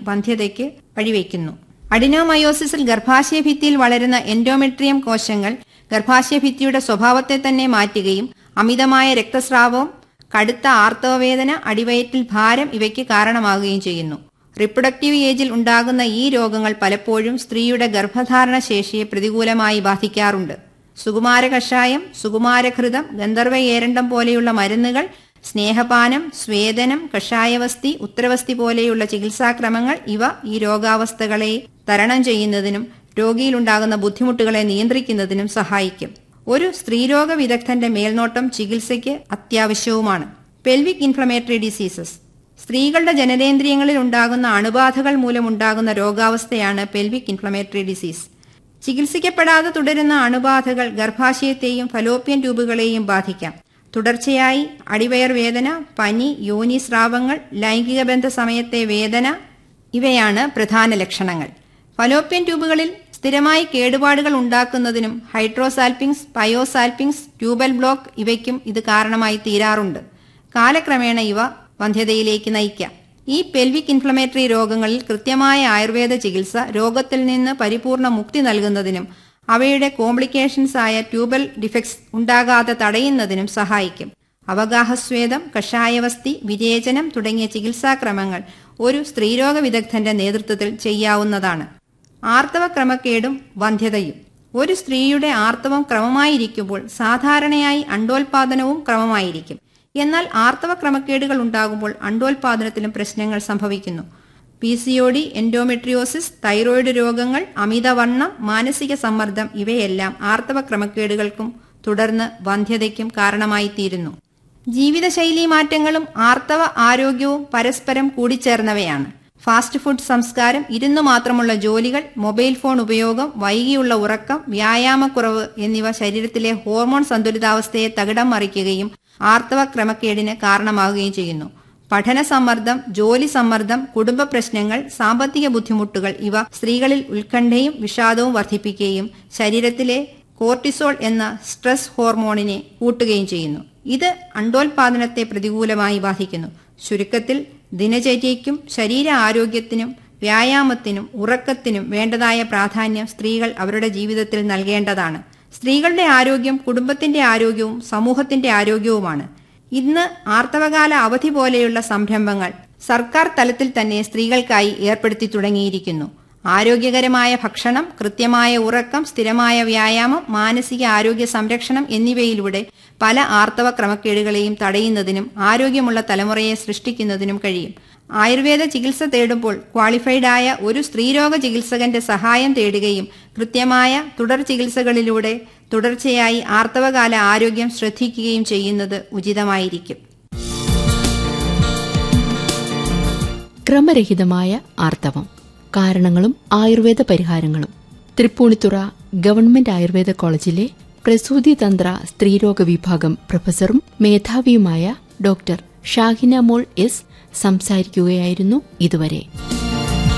വന്ധ്യതയ്ക്ക് വഴിവെക്കുന്നു അഡിനോമയോസിസിൽ ഗർഭാശയ ഭിത്തിയിൽ വളരുന്ന എൻഡോമെട്രിയം കോശങ്ങൾ ഗർഭാശയ ഭിത്തിയുടെ സ്വഭാവത്തെ തന്നെ മാറ്റുകയും അമിതമായ രക്തസ്രാവവും കടുത്ത ആർത്തവവേദന അടിവയറ്റിൽ ഭാരം ഇവയ്ക്ക് കാരണമാകുകയും ചെയ്യുന്നു റിപ്രൊഡക്റ്റീവ് ഏജിൽ ഉണ്ടാകുന്ന ഈ രോഗങ്ങൾ പലപ്പോഴും സ്ത്രീയുടെ ഗർഭധാരണ ശേഷിയെ പ്രതികൂലമായി ബാധിക്കാറുണ്ട് സുകുമാര കഷായം സുകുമാരഘൃതം ഗന്ധർവ ഏരണ്ടം പോലെയുള്ള മരുന്നുകൾ സ്നേഹപാനം സ്വേദനം കഷായവസ്തി ഉത്തരവസ്തി പോലെയുള്ള ചികിത്സാക്രമങ്ങൾ ഇവ ഈ രോഗാവസ്ഥകളെ തരണം ചെയ്യുന്നതിനും രോഗിയിലുണ്ടാകുന്ന ബുദ്ധിമുട്ടുകളെ നിയന്ത്രിക്കുന്നതിനും സഹായിക്കും ഒരു സ്ത്രീരോഗ വിദഗ്ധന്റെ മേൽനോട്ടം ചികിത്സയ്ക്ക് അത്യാവശ്യവുമാണ് പെൽവിക് ഇൻഫ്ലമേറ്ററി ഡിസീസസ് സ്ത്രീകളുടെ ജനനേന്ദ്രിയങ്ങളിൽ ഉണ്ടാകുന്ന അണുബാധകൾ മൂലമുണ്ടാകുന്ന രോഗാവസ്ഥയാണ് പെൽവിക് ഇൻഫ്ലമേറ്ററി ഡിസീസ് ചികിത്സിക്കപ്പെടാതെ തുടരുന്ന അണുബാധകൾ ഗർഭാശയത്തെയും ഫലോപ്യൻ ട്യൂബുകളെയും ബാധിക്കാം തുടർച്ചയായി അടിവയർ വേദന പനി യോനി സ്രാവങ്ങൾ ലൈംഗിക ബന്ധ സമയത്തെ വേദന ഇവയാണ് പ്രധാന ലക്ഷണങ്ങൾ ഫലോപ്യൻ ട്യൂബുകളിൽ സ്ഥിരമായി കേടുപാടുകൾ ഉണ്ടാക്കുന്നതിനും ഹൈഡ്രോസാൽപിങ്സ് പയോസാൽപിങ്സ് ട്യൂബൽ ബ്ലോക്ക് ഇവയ്ക്കും ഇത് കാരണമായി തീരാറുണ്ട് കാലക്രമേണ ഇവ വന്ധ്യതയിലേക്ക് നയിക്കാം ഈ പെൽവിക് ഇൻഫ്ലമേറ്ററി രോഗങ്ങളിൽ കൃത്യമായ ആയുർവേദ ചികിത്സ രോഗത്തിൽ നിന്ന് പരിപൂർണ മുക്തി നൽകുന്നതിനും അവയുടെ കോംപ്ലിക്കേഷൻസ് ആയ ട്യൂബൽ ഡിഫക്ട്സ് ഉണ്ടാകാതെ തടയുന്നതിനും സഹായിക്കും അവഗാഹസ്വേദം കഷായവസ്തി വിരേചനം തുടങ്ങിയ ചികിത്സാക്രമങ്ങൾ ഒരു സ്ത്രീരോഗ വിദഗ്ധന്റെ നേതൃത്വത്തിൽ ചെയ്യാവുന്നതാണ് ആർത്തവ ക്രമക്കേടും വന്ധ്യതയും ഒരു സ്ത്രീയുടെ ആർത്തവം ക്രമമായിരിക്കുമ്പോൾ സാധാരണയായി അണ്ടോൽപാദനവും ക്രമമായിരിക്കും എന്നാൽ ആർത്തവ ക്രമക്കേടുകൾ ഉണ്ടാകുമ്പോൾ അണ്ടോൽപാദനത്തിലും പ്രശ്നങ്ങൾ സംഭവിക്കുന്നു P C O D endometriosis thyroid രോഗങ്ങൾ അമിതവണ്ണം മാനസിക സമ്മർദ്ദം ഇവയെല്ലാം ആർത്തവ ക്രമക്കേടുകൾക്കും തുടർന്ന് വന്ധ്യതയ്ക്കും കാരണമായി തീരുന്നു ജീവിതശൈലീ മാറ്റങ്ങളും ആർത്തവ ആരോഗ്യവും പരസ്പരം കൂടിച്ചേർന്നവയാണ് ഫാസ്റ്റ് ഫുഡ് സംസ്കാരം ഇരുന്നു മാത്രമുള്ള ജോലികൾ മൊബൈൽ ഫോൺ ഉപയോഗം വൈകിയുള്ള ഉറക്കം വ്യായാമക്കുറവ് എന്നിവ ശരീരത്തിലെ ഹോർമോൺ സന്തുലിതാവസ്ഥയെ തകിടം മറിക്കുകയും ആർത്തവ ക്രമക്കേടിന് കാരണമാവുകയും ചെയ്യുന്നു പഠന സമ്മർദ്ദം ജോലി സമ്മർദ്ദം കുടുംബ പ്രശ്നങ്ങൾ സാമ്പത്തിക ബുദ്ധിമുട്ടുകൾ ഇവ സ്ത്രീകളിൽ ഉത്കണ്ഠയും വിഷാദവും വർദ്ധിപ്പിക്കുകയും ശരീരത്തിലെ കോർട്ടിസോൾ എന്ന സ്ട്രെസ് ഹോർമോണിനെ കൂട്ടുകയും ചെയ്യുന്നു ഇത് അണ്ടോൽപാദനത്തെ പ്രതികൂലമായി ബാധിക്കുന്നു ചുരുക്കത്തിൽ ദിനചര്യയ്ക്കും ശരീര ആരോഗ്യത്തിനും വ്യായാമത്തിനും ഉറക്കത്തിനും വേണ്ടതായ പ്രാധാന്യം സ്ത്രീകൾ അവരുടെ ജീവിതത്തിൽ നൽകേണ്ടതാണ് സ്ത്രീകളുടെ ആരോഗ്യം കുടുംബത്തിന്റെ ആരോഗ്യവും സമൂഹത്തിന്റെ ആരോഗ്യവുമാണ് ഇന്ന് ആർത്തവകാല അവധി പോലെയുള്ള സംരംഭങ്ങൾ സർക്കാർ തലത്തിൽ തന്നെ സ്ത്രീകൾക്കായി ഏർപ്പെടുത്തി തുടങ്ങിയിരിക്കുന്നു ആരോഗ്യകരമായ ഭക്ഷണം കൃത്യമായ ഉറക്കം സ്ഥിരമായ വ്യായാമം മാനസിക ആരോഗ്യ സംരക്ഷണം എന്നിവയിലൂടെ പല ആർത്തവ ക്രമക്കേടുകളെയും തടയുന്നതിനും ആരോഗ്യമുള്ള തലമുറയെ സൃഷ്ടിക്കുന്നതിനും കഴിയും ആയുർവേദ ചികിത്സ തേടുമ്പോൾ ക്വാളിഫൈഡ് ആയ ഒരു സ്ത്രീരോഗ ചികിത്സകന്റെ സഹായം തേടുകയും കൃത്യമായ തുടർ ചികിത്സകളിലൂടെ തുടർച്ചയായി ആർത്തവകാല ആരോഗ്യം ശ്രദ്ധിക്കുകയും ചെയ്യുന്നത് ഉചിതമായിരിക്കും ക്രമരഹിതമായ ആർത്തവം കാരണങ്ങളും ആയുർവേദ പരിഹാരങ്ങളും തൃപ്പൂണിത്തുറ ഗവൺമെന്റ് ആയുർവേദ കോളേജിലെ പ്രസൂതി തന്ത്ര സ്ത്രീരോഗ വിഭാഗം പ്രൊഫസറും മേധാവിയുമായ ഡോക്ടർ ഷാഹിന മോൾ എസ് സംസാരിക്കുകയായിരുന്നു ഇതുവരെ